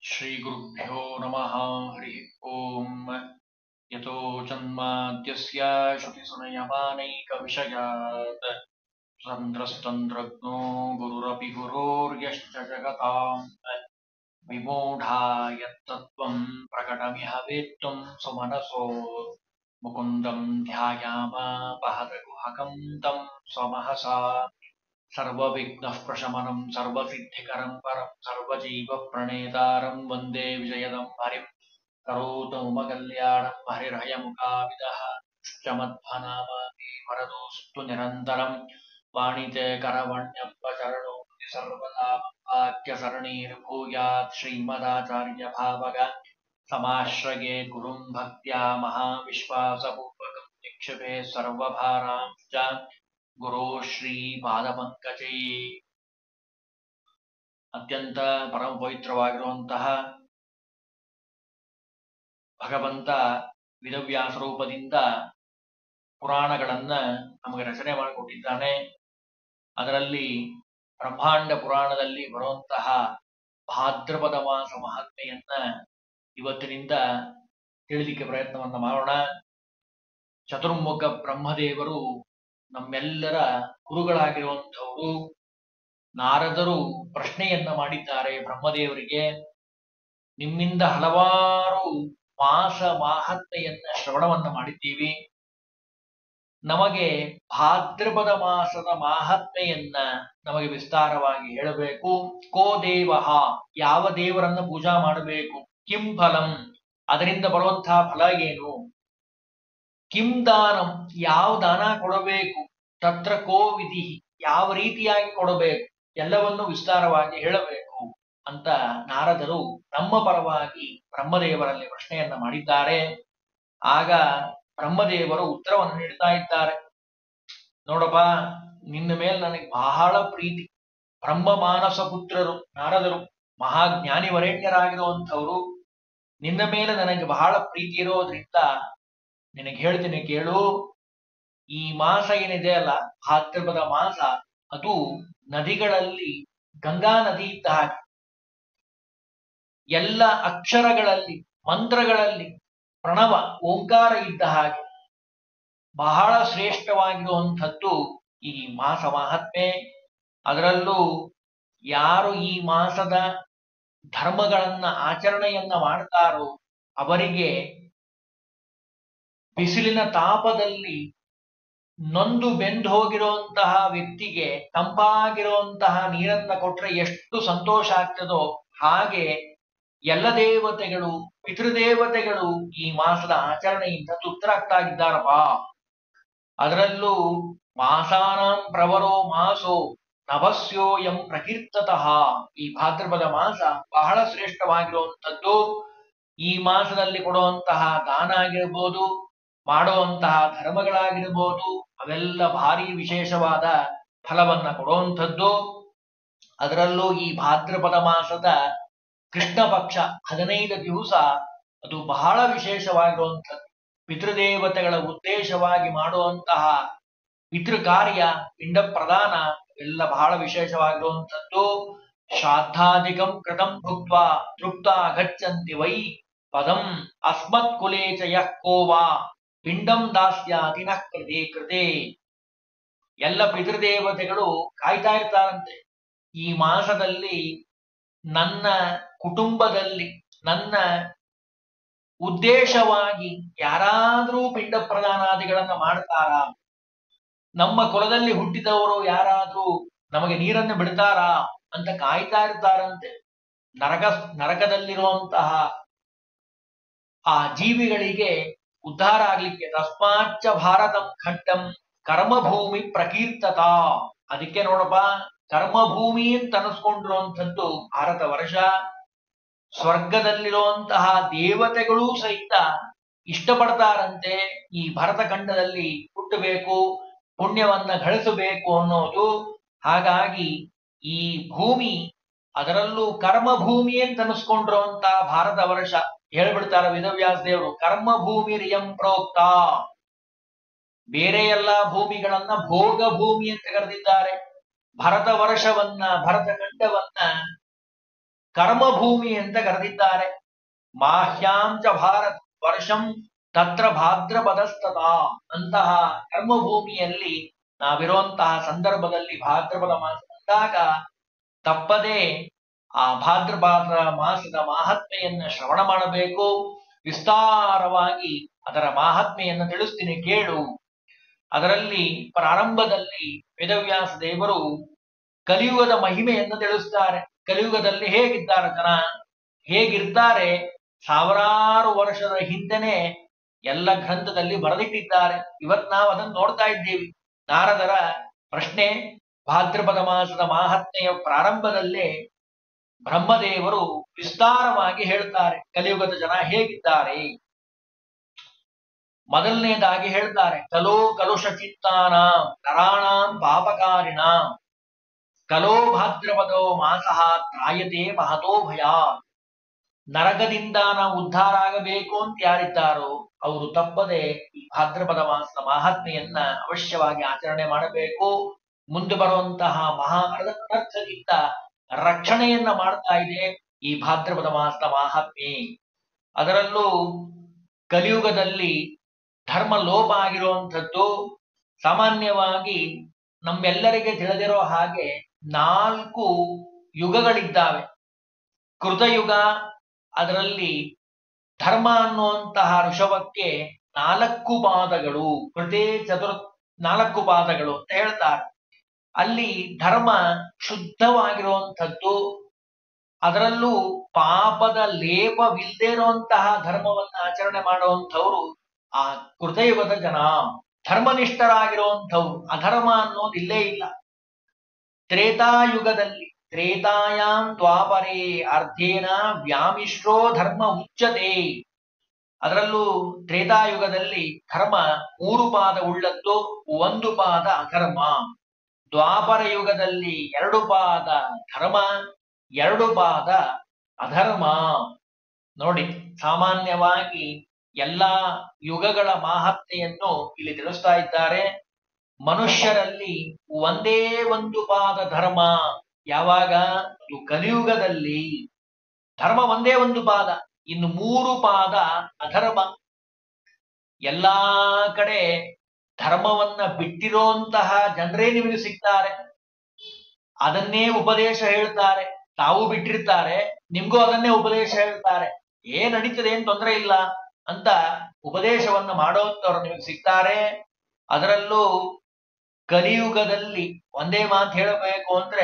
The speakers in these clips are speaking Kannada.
श्रीगुरुभ्यो नमः हरिः ओम् यतो जन्माद्यस्य श्रुतिसुनयमानैकविषयात् तन्द्रस्तन्द्रज्ञो गुरुरपि गुरोर्यश्च जगताम् विमूढा यत्तत्त्वम् प्रकटमिह वेत्तुम् सुमनसो मुकुन्दम् ध्यायामापहतगुहकम् तम् स्वमहसा सर्वविघ्नः प्रशमनम् सर्वसिद्धिकरम् परम् सर्वजीवप्रणेतारम् वन्दे विजयदम् हरिम् करोतु मम कल्याणम् हरिर्हयमुखाविदः श्चमध्वनामापि वरदोऽस्तु निरन्तरम् वाणिते करवण्यम्बचरणो सर्वदा वाक्यसरणीर्भूयात् श्रीमदाचार्यभावग समाश्रये गुरुम् भक्त्या महाविश्वासपूर्वकम् निक्षिपे सर्वभारांश्च ಗುರು ಶ್ರೀ ಪಾದಪಂಕಜೇ ಅತ್ಯಂತ ಪರಮ ಪವಿತ್ರವಾಗಿರುವಂತಹ ಭಗವಂತ ವಿಧವ್ಯಾಸ ರೂಪದಿಂದ ಪುರಾಣಗಳನ್ನ ನಮಗೆ ರಚನೆ ಮಾಡಿಕೊಟ್ಟಿದ್ದಾನೆ ಅದರಲ್ಲಿ ಬ್ರಹ್ಮಾಂಡ ಪುರಾಣದಲ್ಲಿ ಬರುವಂತಹ ಭಾದ್ರಪದ ಮಾಸ ಮಹಾತ್ಮೆಯನ್ನ ಇವತ್ತಿನಿಂದ ತಿಳಿಲಿಕ್ಕೆ ಪ್ರಯತ್ನವನ್ನ ಮಾಡೋಣ ಚತುರ್ಮುಖ ಬ್ರಹ್ಮದೇವರು ನಮ್ಮೆಲ್ಲರ ಗುರುಗಳಾಗಿರುವಂಥವರು ನಾರದರು ಪ್ರಶ್ನೆಯನ್ನ ಮಾಡಿದ್ದಾರೆ ಬ್ರಹ್ಮದೇವರಿಗೆ ನಿಮ್ಮಿಂದ ಹಲವಾರು ಮಾಸ ಮಾಹಾತ್ಮೆಯನ್ನ ಶ್ರವಣವನ್ನ ಮಾಡಿದ್ದೀವಿ ನಮಗೆ ಭಾದ್ರಪದ ಮಾಸದ ಮಾಹಾತ್ಮೆಯನ್ನ ನಮಗೆ ವಿಸ್ತಾರವಾಗಿ ಹೇಳಬೇಕು ಕೋ ದೇವ ಯಾವ ದೇವರನ್ನ ಪೂಜಾ ಮಾಡಬೇಕು ಕಿಂ ಫಲಂ ಅದರಿಂದ ಬರುವಂತಹ ಫಲ ಏನು ಕಿಂ ದಾನಂ ಯಾವ ದಾನ ಕೊಡಬೇಕು ತತ್ರ ಕೋ ವಿಧಿ ಯಾವ ರೀತಿಯಾಗಿ ಕೊಡಬೇಕು ಎಲ್ಲವನ್ನು ವಿಸ್ತಾರವಾಗಿ ಹೇಳಬೇಕು ಅಂತ ನಾರದರು ನಮ್ಮ ಪರವಾಗಿ ಬ್ರಹ್ಮದೇವರಲ್ಲಿ ಪ್ರಶ್ನೆಯನ್ನ ಮಾಡಿದ್ದಾರೆ ಆಗ ಬ್ರಹ್ಮದೇವರು ಉತ್ತರವನ್ನು ನೀಡ್ತಾ ಇದ್ದಾರೆ ನೋಡಪ್ಪ ನಿನ್ನ ಮೇಲೆ ನನಗೆ ಬಹಳ ಪ್ರೀತಿ ಬ್ರಹ್ಮ ಮಾನಸ ಪುತ್ರರು ನಾರದರು ಮಹಾಜ್ಞಾನಿ ವರೇಣ್ಯರಾಗಿರುವಂಥವರು ನಿನ್ನ ಮೇಲೆ ನನಗೆ ಬಹಳ ಪ್ರೀತಿ ಇರೋದ್ರಿಂದ ನಿನಗೆ ಹೇಳ್ತೀನಿ ಕೇಳು ಈ ಮಾಸ ಏನಿದೆ ಅಲ್ಲ ಭಾದ್ರಪದ ಮಾಸ ಅದು ನದಿಗಳಲ್ಲಿ ಗಂಗಾ ನದಿ ಇದ್ದ ಹಾಗೆ ಎಲ್ಲ ಅಕ್ಷರಗಳಲ್ಲಿ ಮಂತ್ರಗಳಲ್ಲಿ ಪ್ರಣವ ಓಂಕಾರ ಇದ್ದ ಹಾಗೆ ಬಹಳ ಶ್ರೇಷ್ಠವಾಗಿರುವಂಥದ್ದು ಈ ಮಾಸ ಮಹಾತ್ಮೆ ಅದರಲ್ಲೂ ಯಾರು ಈ ಮಾಸದ ಧರ್ಮಗಳನ್ನ ಆಚರಣೆಯನ್ನ ಮಾಡ್ತಾರೋ ಅವರಿಗೆ ಬಿಸಿಲಿನ ತಾಪದಲ್ಲಿ ನೊಂದು ಬೆಂದು ಹೋಗಿರುವಂತಹ ವ್ಯಕ್ತಿಗೆ ತಂಪಾಗಿರುವಂತಹ ನೀರನ್ನ ಕೊಟ್ರೆ ಎಷ್ಟು ಸಂತೋಷ ಆಗ್ತದೋ ಹಾಗೆ ಎಲ್ಲ ದೇವತೆಗಳು ಪಿತೃದೇವತೆಗಳು ಈ ಮಾಸದ ಆಚರಣೆಯಿಂದ ತೃಪ್ತರಾಗ್ತಾ ಇದ್ದಾರಪ್ಪ ಅದರಲ್ಲೂ ಮಾಸಾನಾಂ ಪ್ರವರೋ ಮಾಸೋ ನಭಸ್ಯೋಯಂ ಪ್ರಕೀರ್ತತಃ ಈ ಭಾದ್ರಪದ ಮಾಸ ಬಹಳ ಶ್ರೇಷ್ಠವಾಗಿರುವಂಥದ್ದು ಈ ಮಾಸದಲ್ಲಿ ಕೊಡುವಂತಹ ದಾನ ಆಗಿರ್ಬೋದು ಮಾಡುವಂತಹ ಧರ್ಮಗಳಾಗಿರ್ಬೋದು ಅವೆಲ್ಲ ಭಾರಿ ವಿಶೇಷವಾದ ಫಲವನ್ನ ಕೊಡುವಂಥದ್ದು ಅದರಲ್ಲೂ ಈ ಭಾದ್ರಪದ ಮಾಸದ ಕೃಷ್ಣ ಪಕ್ಷ ಹದಿನೈದು ದಿವಸ ಅದು ಬಹಳ ವಿಶೇಷವಾಗಿರುವಂಥದ್ದು ಪಿತೃದೇವತೆಗಳ ಉದ್ದೇಶವಾಗಿ ಮಾಡುವಂತಹ ಪಿತೃ ಕಾರ್ಯ ಪಿಂಡ ಪ್ರದಾನ ಎಲ್ಲ ಬಹಳ ವಿಶೇಷವಾಗಿರುವಂಥದ್ದು ಶ್ರಾದ್ದಾಧಿಕಂ ಕೃತಂ ಭುಕ್ತ ತೃಪ್ತ ಅಗಚ್ಚಂತಿ ವೈ ಪದಂ ಅಸ್ಮತ್ ಕುಲೇ ಚ ಯಃ ಕೋವಾ ಪಿಂಡಂ ದಾಸ್ಯಾತಿ ನ ಕೃತೆ ಕೃತೆ ಎಲ್ಲ ಪಿತೃದೇವತೆಗಳು ಕಾಯ್ತಾ ಇರ್ತಾರಂತೆ ಈ ಮಾಸದಲ್ಲಿ ನನ್ನ ಕುಟುಂಬದಲ್ಲಿ ನನ್ನ ಉದ್ದೇಶವಾಗಿ ಯಾರಾದರೂ ಪಿಂಡ ಪ್ರದಾನಾದಿಗಳನ್ನ ಮಾಡ್ತಾರ ನಮ್ಮ ಕುಲದಲ್ಲಿ ಹುಟ್ಟಿದವರು ಯಾರಾದ್ರೂ ನಮಗೆ ನೀರನ್ನು ಬಿಡ್ತಾರಾ ಅಂತ ಕಾಯ್ತಾ ಇರ್ತಾರಂತೆ ನರಕ ನರಕದಲ್ಲಿರುವಂತಹ ಆ ಜೀವಿಗಳಿಗೆ ಉದ್ಧಾರ ಆಗ್ಲಿಕ್ಕೆ ತಸ್ಮಾಚ್ಚ ಭಾರತಂ ಖಂಡಂ ಕರ್ಮಭೂಮಿ ಪ್ರಕೀರ್ತತ ಅದಕ್ಕೆ ನೋಡಪ್ಪ ಕರ್ಮಭೂಮಿ ಅಂತ ಅನಿಸ್ಕೊಂಡಿರುವಂಥದ್ದು ಭಾರತ ವರ್ಷ ಸ್ವರ್ಗದಲ್ಲಿರುವಂತಹ ದೇವತೆಗಳೂ ಸಹಿತ ಇಷ್ಟಪಡ್ತಾರಂತೆ ಈ ಭರತ ಖಂಡದಲ್ಲಿ ಹುಟ್ಟಬೇಕು ಪುಣ್ಯವನ್ನ ಗಳಿಸಬೇಕು ಅನ್ನೋದು ಹಾಗಾಗಿ ಈ ಭೂಮಿ ಅದರಲ್ಲೂ ಕರ್ಮಭೂಮಿ ಅಂತ ಅನಿಸ್ಕೊಂಡಿರುವಂತಹ ಭಾರತ ವರ್ಷ ಹೇಳ್ಬಿಡ್ತಾರ ವೇದವ್ಯಾಸ ದೇವರು ಕರ್ಮಭೂಮಿ ರಿಯಂ ಪ್ರೋಕ್ತ ಬೇರೆ ಎಲ್ಲಾ ಭೂಮಿಗಳನ್ನ ಭೋಗ ಭೂಮಿ ಅಂತ ಕರೆದಿದ್ದಾರೆ ಭರತ ವರ್ಷವನ್ನ ಭರತ ಖಂಡವನ್ನ ಕರ್ಮಭೂಮಿ ಅಂತ ಕರೆದಿದ್ದಾರೆ ಮಾಹ್ಯಾಂಚ ಭಾರತ ವರ್ಷಂ ತತ್ರ ಭಾದ್ರಪದಸ್ತತ ಅಂತಹ ಕರ್ಮಭೂಮಿಯಲ್ಲಿ ನಾವಿರುವಂತಹ ಸಂದರ್ಭದಲ್ಲಿ ಭಾದ್ರಪದ ಮಾಸ ಬಂದಾಗ ತಪ್ಪದೆ ಆ ಭಾದ್ರಪಾದ ಮಾಸದ ಮಾಹಾತ್ಮೆಯನ್ನ ಶ್ರವಣ ಮಾಡಬೇಕು ವಿಸ್ತಾರವಾಗಿ ಅದರ ಮಾಹಾತ್ಮೆಯನ್ನು ತಿಳಿಸ್ತೀನಿ ಕೇಳು ಅದರಲ್ಲಿ ಪ್ರಾರಂಭದಲ್ಲಿ ವೇದವ್ಯಾಸ ದೇವರು ಕಲಿಯುಗದ ಮಹಿಮೆಯನ್ನು ತಿಳಿಸ್ತಾರೆ ಕಲಿಯುಗದಲ್ಲಿ ಹೇಗಿದ್ದಾರೆ ಜನ ಹೇಗಿರ್ತಾರೆ ಸಾವಿರಾರು ವರ್ಷದ ಹಿಂದೆನೆ ಎಲ್ಲ ಗ್ರಂಥದಲ್ಲಿ ಬರೆದಿಟ್ಟಿದ್ದಾರೆ ಇವತ್ ನಾವು ಅದನ್ನು ನೋಡ್ತಾ ಇದ್ದೀವಿ ನಾರದರ ಪ್ರಶ್ನೆ ಭಾದ್ರಪದ ಮಾಸದ ಮಾಹಾತ್ಮೆಯ ಪ್ರಾರಂಭದಲ್ಲೇ ಬ್ರಹ್ಮದೇವರು ವಿಸ್ತಾರವಾಗಿ ಹೇಳ್ತಾರೆ ಕಲಿಯುಗದ ಜನ ಹೇಗಿದ್ದಾರೆ ಮೊದಲನೇದಾಗಿ ಹೇಳ್ತಾರೆ ಕಲೋ ಕಲುಷ ಚಿತ್ತಾನ ನರಾಣಾಂ ಪಾಪಕಾರಿಣ ಕಲೋ ಭಾದ್ರಪದೋ ಮಾಸಃ ತ್ರಾಯತೆ ಮಹತೋ ಭಯ ನರಕದಿಂದ ನಾವು ಉದ್ಧಾರ ಆಗಬೇಕು ಅಂತ ಯಾರಿದ್ದಾರೋ ಅವರು ತಪ್ಪದೆ ಈ ಭಾದ್ರಪದ ಮಾಸದ ಮಹಾತ್ಮೆಯನ್ನ ಅವಶ್ಯವಾಗಿ ಆಚರಣೆ ಮಾಡಬೇಕು ಮುಂದೆ ಬರುವಂತಹ ಮಹಾ ಅನರ್ಥದಿಂದ ರಕ್ಷಣೆಯನ್ನ ಮಾಡ್ತಾ ಇದೆ ಈ ಭಾದ್ರಪದ ಮಾಸದ ಮಹಾತ್ಮೆ ಅದರಲ್ಲೂ ಕಲಿಯುಗದಲ್ಲಿ ಧರ್ಮ ಲೋಪ ಆಗಿರುವಂಥದ್ದು ಸಾಮಾನ್ಯವಾಗಿ ನಮ್ಮೆಲ್ಲರಿಗೆ ತಿಳಿದಿರೋ ಹಾಗೆ ನಾಲ್ಕು ಯುಗಗಳಿದ್ದಾವೆ ಕೃತಯುಗ ಅದರಲ್ಲಿ ಧರ್ಮ ಅನ್ನುವಂತಹ ಋಷಭಕ್ಕೆ ನಾಲ್ಕು ಪಾದಗಳು ಕೃತೇ ಚತುರ್ ನಾಲ್ಕು ಪಾದಗಳು ಅಂತ ಹೇಳ್ತಾರೆ ಅಲ್ಲಿ ಧರ್ಮ ಶುದ್ಧವಾಗಿರುವಂಥದ್ದು ಅದರಲ್ಲೂ ಪಾಪದ ಲೇಪವಿಲ್ಲದೆ ಇರುವಂತಹ ಧರ್ಮವನ್ನ ಆಚರಣೆ ಮಾಡುವಂಥವ್ರು ಆ ಕೃತಯುಗದ ಜನ ಧರ್ಮನಿಷ್ಠರಾಗಿರುವಂಥವ್ರು ಅಧರ್ಮ ಅನ್ನೋದು ಇಲ್ಲೇ ಇಲ್ಲ ತ್ರೇತಾಯುಗದಲ್ಲಿ ತ್ರೇತಾಯಾಂ ದ್ವಾಪರೇ ಅರ್ಧೇನ ವ್ಯಾಮಿಶ್ರೋ ಧರ್ಮ ಉಚ್ಚತೆ ಅದರಲ್ಲೂ ತ್ರೇತಾಯುಗದಲ್ಲಿ ಧರ್ಮ ಮೂರು ಪಾದ ಉಳ್ಳದ್ದು ಒಂದು ಪಾದ ಅಧರ್ಮ ದ್ವಾಪರ ಯುಗದಲ್ಲಿ ಎರಡು ಪಾದ ಧರ್ಮ ಎರಡು ಪಾದ ಅಧರ್ಮ ನೋಡಿ ಸಾಮಾನ್ಯವಾಗಿ ಎಲ್ಲಾ ಯುಗಗಳ ಮಾಹತ್ಯೆಯನ್ನು ಇಲ್ಲಿ ತಿಳಿಸ್ತಾ ಇದ್ದಾರೆ ಮನುಷ್ಯರಲ್ಲಿ ಒಂದೇ ಒಂದು ಪಾದ ಧರ್ಮ ಯಾವಾಗ ಇದು ಕಲಿಯುಗದಲ್ಲಿ ಧರ್ಮ ಒಂದೇ ಒಂದು ಪಾದ ಇನ್ನು ಮೂರು ಪಾದ ಅಧರ್ಮ ಎಲ್ಲಾ ಕಡೆ ಧರ್ಮವನ್ನ ಬಿಟ್ಟಿರೋಂತಹ ಜನರೇ ನಿಮಗೆ ಸಿಗ್ತಾರೆ ಅದನ್ನೇ ಉಪದೇಶ ಹೇಳ್ತಾರೆ ತಾವು ಬಿಟ್ಟಿರ್ತಾರೆ ನಿಮ್ಗೂ ಅದನ್ನೇ ಉಪದೇಶ ಹೇಳ್ತಾರೆ ಏನ್ ನಡೀತದೆ ಏನ್ ತೊಂದರೆ ಇಲ್ಲ ಅಂತ ಉಪದೇಶವನ್ನ ಮಾಡೋಂಥವ್ರು ನಿಮಗೆ ಸಿಗ್ತಾರೆ ಅದರಲ್ಲೂ ಕಲಿಯುಗದಲ್ಲಿ ಒಂದೇ ಮಾತು ಹೇಳಬೇಕು ಅಂದ್ರೆ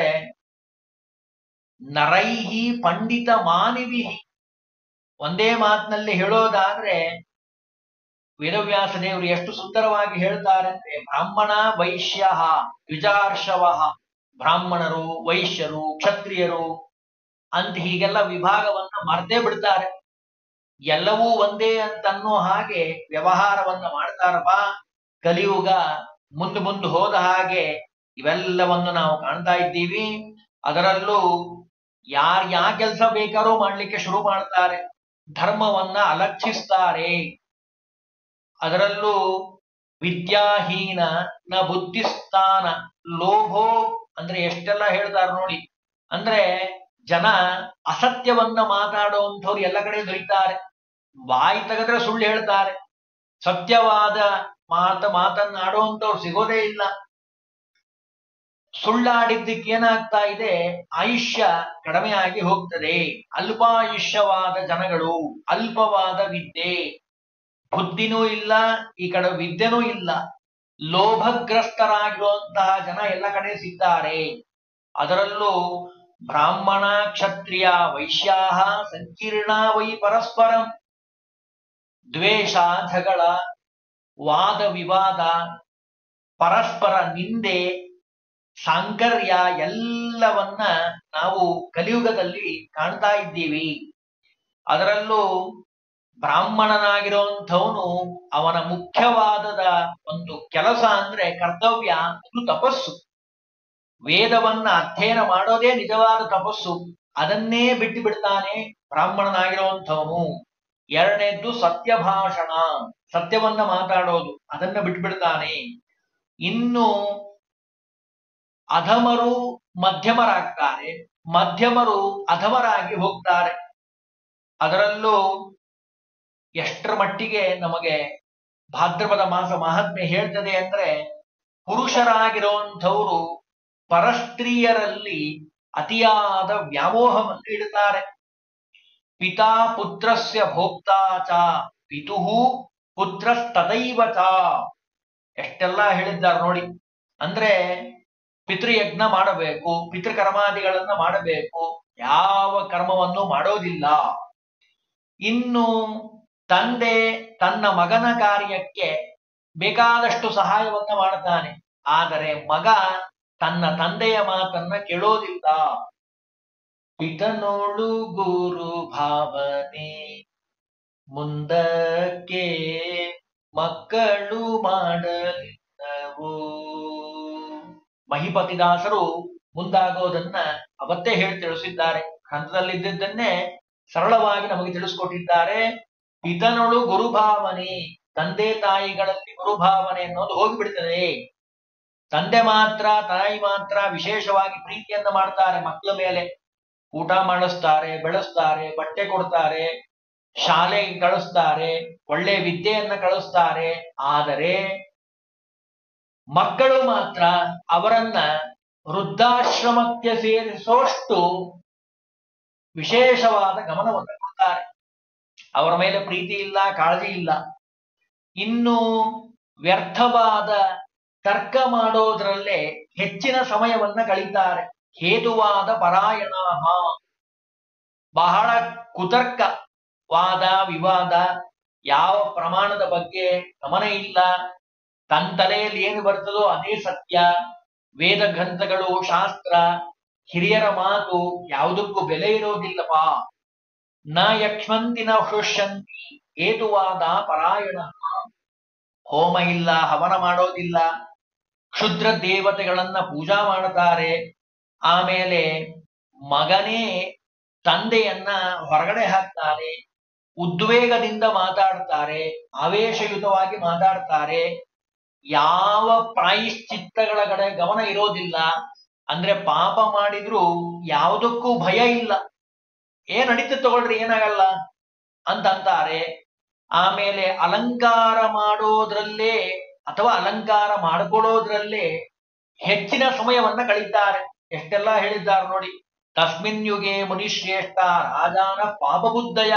ನರೈಹಿ ಪಂಡಿತ ಮಾನಿವಿಹಿ ಒಂದೇ ಮಾತಿನಲ್ಲಿ ಹೇಳೋದಾದ್ರೆ ವೇದವ್ಯಾಸ ದೇವರು ಎಷ್ಟು ಸುಂದರವಾಗಿ ಹೇಳ್ತಾರೆ ಅಂದ್ರೆ ಬ್ರಾಹ್ಮಣ ವೈಶ್ಯ ದ್ವಿಜಾರ್ಷವ ಬ್ರಾಹ್ಮಣರು ವೈಶ್ಯರು ಕ್ಷತ್ರಿಯರು ಅಂತ ಹೀಗೆಲ್ಲ ವಿಭಾಗವನ್ನ ಮರ್ದೇ ಬಿಡ್ತಾರೆ ಎಲ್ಲವೂ ಒಂದೇ ಅಂತನ್ನೋ ಹಾಗೆ ವ್ಯವಹಾರವನ್ನ ಮಾಡ್ತಾರಪ್ಪ ಕಲಿಯುಗ ಮುಂದೆ ಮುಂದೆ ಹೋದ ಹಾಗೆ ಇವೆಲ್ಲವನ್ನು ನಾವು ಕಾಣ್ತಾ ಇದ್ದೀವಿ ಅದರಲ್ಲೂ ಯಾರ್ ಯಾ ಕೆಲಸ ಬೇಕಾರೋ ಮಾಡ್ಲಿಕ್ಕೆ ಶುರು ಮಾಡ್ತಾರೆ ಧರ್ಮವನ್ನ ಅಲಕ್ಷಿಸ್ತಾರೆ ಅದರಲ್ಲೂ ವಿದ್ಯಾಹೀನ ನ ಬುದ್ಧಿಸ್ಥಾನ ಲೋಭೋ ಅಂದ್ರೆ ಎಷ್ಟೆಲ್ಲ ಹೇಳ್ತಾರೆ ನೋಡಿ ಅಂದ್ರೆ ಜನ ಅಸತ್ಯವನ್ನ ಮಾತಾಡುವಂಥವ್ರು ಎಲ್ಲ ಕಡೆ ದೊರೀತಾರೆ ಬಾಯಿ ತೆಗೆದ್ರೆ ಸುಳ್ಳು ಹೇಳ್ತಾರೆ ಸತ್ಯವಾದ ಮಾತ ಮಾತನ್ನಾಡುವಂಥವ್ರು ಸಿಗೋದೇ ಇಲ್ಲ ಸುಳ್ಳಾಡಿದ್ದಕ್ಕೆ ಏನಾಗ್ತಾ ಇದೆ ಆಯುಷ್ಯ ಕಡಿಮೆ ಆಗಿ ಹೋಗ್ತದೆ ಅಲ್ಪಾಯುಷ್ಯವಾದ ಜನಗಳು ಅಲ್ಪವಾದ ವಿದ್ಯೆ ಬುದ್ಧಿನೂ ಇಲ್ಲ ಈ ಕಡೆ ವಿದ್ಯೆನೂ ಇಲ್ಲ ಲೋಭಗ್ರಸ್ತರಾಗಿರುವಂತಹ ಜನ ಎಲ್ಲ ಕಡೆ ಸಿಗ್ತಾರೆ ಅದರಲ್ಲೂ ಬ್ರಾಹ್ಮಣ ಕ್ಷತ್ರಿಯ ವೈಶ್ಯಾಹ ಸಂಕೀರ್ಣ ವೈ ಪರಸ್ಪರಂ ದ್ವೇಷ ಜಗಳ ವಾದ ವಿವಾದ ಪರಸ್ಪರ ನಿಂದೆ ಸಾಂಕರ್ಯ ಎಲ್ಲವನ್ನ ನಾವು ಕಲಿಯುಗದಲ್ಲಿ ಕಾಣ್ತಾ ಇದ್ದೀವಿ ಅದರಲ್ಲೂ ಬ್ರಾಹ್ಮಣನಾಗಿರುವಂಥವನು ಅವನ ಮುಖ್ಯವಾದದ ಒಂದು ಕೆಲಸ ಅಂದ್ರೆ ಕರ್ತವ್ಯ ಅದು ತಪಸ್ಸು ವೇದವನ್ನ ಅಧ್ಯಯನ ಮಾಡೋದೇ ನಿಜವಾದ ತಪಸ್ಸು ಅದನ್ನೇ ಬಿಟ್ಟು ಬಿಡ್ತಾನೆ ಬ್ರಾಹ್ಮಣನಾಗಿರುವಂಥವನು ಎರಡನೇದ್ದು ಸತ್ಯ ಭಾಷಣ ಸತ್ಯವನ್ನ ಮಾತಾಡೋದು ಅದನ್ನ ಬಿಟ್ಟು ಬಿಡ್ತಾನೆ ಇನ್ನು ಅಧಮರು ಮಧ್ಯಮರಾಗ್ತಾರೆ ಮಧ್ಯಮರು ಅಧಮರಾಗಿ ಹೋಗ್ತಾರೆ ಅದರಲ್ಲೂ ಎಷ್ಟರ ಮಟ್ಟಿಗೆ ನಮಗೆ ಭಾದ್ರಪದ ಮಾಸ ಮಹಾತ್ಮೆ ಹೇಳ್ತದೆ ಅಂದ್ರೆ ಪುರುಷರಾಗಿರುವಂಥವರು ಪರಸ್ತ್ರೀಯರಲ್ಲಿ ಅತಿಯಾದ ವ್ಯಾಮೋಹವನ್ನು ಇಡುತ್ತಾರೆ ಪಿತಾ ಪುತ್ರಸ್ಯ ಭೋಕ್ತಾ ಚ ಪಿತುಹು ಪುತ್ರಸ್ತದೈವ ಚ ಎಷ್ಟೆಲ್ಲ ಹೇಳಿದ್ದಾರೆ ನೋಡಿ ಅಂದ್ರೆ ಪಿತೃಯಜ್ಞ ಮಾಡಬೇಕು ಪಿತೃಕರ್ಮಾದಿಗಳನ್ನ ಮಾಡಬೇಕು ಯಾವ ಕರ್ಮವನ್ನು ಮಾಡೋದಿಲ್ಲ ಇನ್ನು ತಂದೆ ತನ್ನ ಮಗನ ಕಾರ್ಯಕ್ಕೆ ಬೇಕಾದಷ್ಟು ಸಹಾಯವನ್ನ ಮಾಡುತ್ತಾನೆ ಆದರೆ ಮಗ ತನ್ನ ತಂದೆಯ ಮಾತನ್ನ ಕೇಳೋದಿಲ್ಲ ಪಿತನೋಳು ಗುರು ಭಾವನೆ ಮುಂದಕ್ಕೆ ಮಕ್ಕಳು ಮಾಡಲಿಲ್ಲವೋ ಮಹಿಪತಿದಾಸರು ಮುಂದಾಗೋದನ್ನ ಅವತ್ತೇ ಹೇಳಿ ತಿಳಿಸಿದ್ದಾರೆ ಗ್ರಂಥದಲ್ಲಿದ್ದದ್ದನ್ನೇ ಸರಳವಾಗಿ ನಮಗೆ ತಿಳಿಸ್ಕೊಟ್ಟಿದ್ದಾರೆ ಪಿತನೊಳು ಗುರುಭಾವನೆ ತಂದೆ ತಾಯಿಗಳಲ್ಲಿ ಗುರುಭಾವನೆ ಅನ್ನೋದು ಹೋಗಿಬಿಡ್ತದೆ ತಂದೆ ಮಾತ್ರ ತಾಯಿ ಮಾತ್ರ ವಿಶೇಷವಾಗಿ ಪ್ರೀತಿಯನ್ನ ಮಾಡ್ತಾರೆ ಮಕ್ಕಳ ಮೇಲೆ ಊಟ ಮಾಡಿಸ್ತಾರೆ ಬೆಳೆಸ್ತಾರೆ ಬಟ್ಟೆ ಕೊಡ್ತಾರೆ ಶಾಲೆಗೆ ಕಳಿಸ್ತಾರೆ ಒಳ್ಳೆ ವಿದ್ಯೆಯನ್ನ ಕಳಿಸ್ತಾರೆ ಆದರೆ ಮಕ್ಕಳು ಮಾತ್ರ ಅವರನ್ನ ವೃದ್ಧಾಶ್ರಮಕ್ಕೆ ಸೇರಿಸೋಷ್ಟು ವಿಶೇಷವಾದ ಗಮನವನ್ನು ಕೊಡ್ತಾರೆ ಅವರ ಮೇಲೆ ಪ್ರೀತಿ ಇಲ್ಲ ಕಾಳಜಿ ಇಲ್ಲ ಇನ್ನು ವ್ಯರ್ಥವಾದ ತರ್ಕ ಮಾಡೋದ್ರಲ್ಲೇ ಹೆಚ್ಚಿನ ಸಮಯವನ್ನ ಕಳೀತಾರೆ ಹೇತುವಾದ ಪರಾಯಣ ಬಹಳ ಕುತರ್ಕ ವಾದ ವಿವಾದ ಯಾವ ಪ್ರಮಾಣದ ಬಗ್ಗೆ ಗಮನ ಇಲ್ಲ ತನ್ನ ತಲೆಯಲ್ಲಿ ಏನು ಬರ್ತದೋ ಅದೇ ಸತ್ಯ ವೇದ ಗ್ರಂಥಗಳು ಶಾಸ್ತ್ರ ಹಿರಿಯರ ಮಾತು ಯಾವುದಕ್ಕೂ ಬೆಲೆ ಇರೋದಿಲ್ಲಪ್ಪ ನ ಯಕ್ಷ್ಮಂತಿನ ಹೃಷ್ಯಂತಿ ಹೇತುವಾದ ಪರಾಯಣ ಹೋಮ ಇಲ್ಲ ಹವನ ಮಾಡೋದಿಲ್ಲ ಕ್ಷುದ್ರ ದೇವತೆಗಳನ್ನ ಪೂಜಾ ಮಾಡುತ್ತಾರೆ ಆಮೇಲೆ ಮಗನೇ ತಂದೆಯನ್ನ ಹೊರಗಡೆ ಹಾಕ್ತಾರೆ ಉದ್ವೇಗದಿಂದ ಮಾತಾಡ್ತಾರೆ ಆವೇಶಯುತವಾಗಿ ಮಾತಾಡ್ತಾರೆ ಯಾವ ಪ್ರಾಯಶ್ಚಿತ್ತಗಳ ಕಡೆ ಗಮನ ಇರೋದಿಲ್ಲ ಅಂದ್ರೆ ಪಾಪ ಮಾಡಿದ್ರು ಯಾವುದಕ್ಕೂ ಭಯ ಇಲ್ಲ ಏನ್ ನಡೀತದೆ ತಗೊಳ್ರಿ ಏನಾಗಲ್ಲ ಅಂತ ಅಂತಾರೆ ಆಮೇಲೆ ಅಲಂಕಾರ ಮಾಡೋದ್ರಲ್ಲೇ ಅಥವಾ ಅಲಂಕಾರ ಮಾಡ್ಕೊಳ್ಳೋದ್ರಲ್ಲೇ ಹೆಚ್ಚಿನ ಸಮಯವನ್ನ ಕಳೀತಾರೆ ಎಷ್ಟೆಲ್ಲ ಹೇಳಿದ್ದಾರೆ ನೋಡಿ ತಸ್ಮಿನ್ ಯುಗೆ ಮುನಿಶ್ರೇಷ್ಠ ರಾಜಾನ ಪಾಪಬುದ್ಧಯ